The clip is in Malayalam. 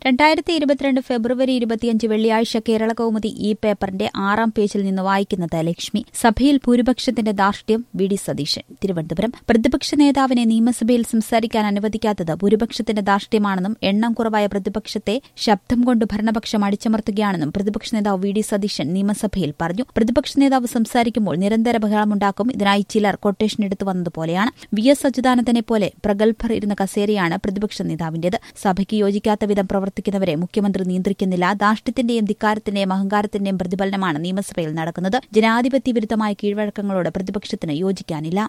രണ്ടായിരത്തി ഇരുപത്തിരണ്ട് ഫെബ്രുവരി ഇരുപത്തിയഞ്ച് വെള്ളിയാഴ്ച കേരള കൗമുദി ഈ പേപ്പറിന്റെ ആറാം പേജിൽ നിന്ന് വായിക്കുന്നത് ലക്ഷ്മി സഭയിൽ ഭൂരിപക്ഷത്തിന്റെ ധാർഷ്ട്യം വി ഡി സതീശൻ തിരുവനന്തപുരം പ്രതിപക്ഷ നേതാവിനെ നിയമസഭയിൽ സംസാരിക്കാൻ അനുവദിക്കാത്തത് ഭൂരിപക്ഷത്തിന്റെ ധാർഷ്ട്യമാണെന്നും എണ്ണം കുറവായ പ്രതിപക്ഷത്തെ ശബ്ദം കൊണ്ട് ഭരണപക്ഷം അടിച്ചമർത്തുകയാണെന്നും പ്രതിപക്ഷ നേതാവ് വി ഡി സതീശൻ നിയമസഭയിൽ പറഞ്ഞു പ്രതിപക്ഷ നേതാവ് സംസാരിക്കുമ്പോൾ നിരന്തര ബഹളമുണ്ടാക്കും ഇതിനായി ചിലർ കൊട്ടേഷൻ എടുത്തു വന്നതുപോലെയാണ് വി എസ് അച്യുതാനന്ദനെ പോലെ പ്രഗത്ഭർ ഇരുന്ന കസേരയാണ് പ്രതിപക്ഷ നേതാവിന്റേത് സഭയ്ക്ക് യോജിക്കാത്ത വിധം പ്രവർത്തിക്കുന്നവരെ മുഖ്യമന്ത്രി നിയന്ത്രിക്കുന്നില്ല ധാർഷ്ട്യത്തിന്റെയും ധിക്കാരത്തിന്റെയും അഹങ്കാരത്തിന്റെയും പ്രതിഫലനമാണ് നിയമസഭയിൽ നടക്കുന്നത് ജനാധിപത്യ വിരുദ്ധമായ കീഴ്വഴക്കങ്ങളോട് പ്രതിപക്ഷത്തിന് യോജിക്കാനില്ല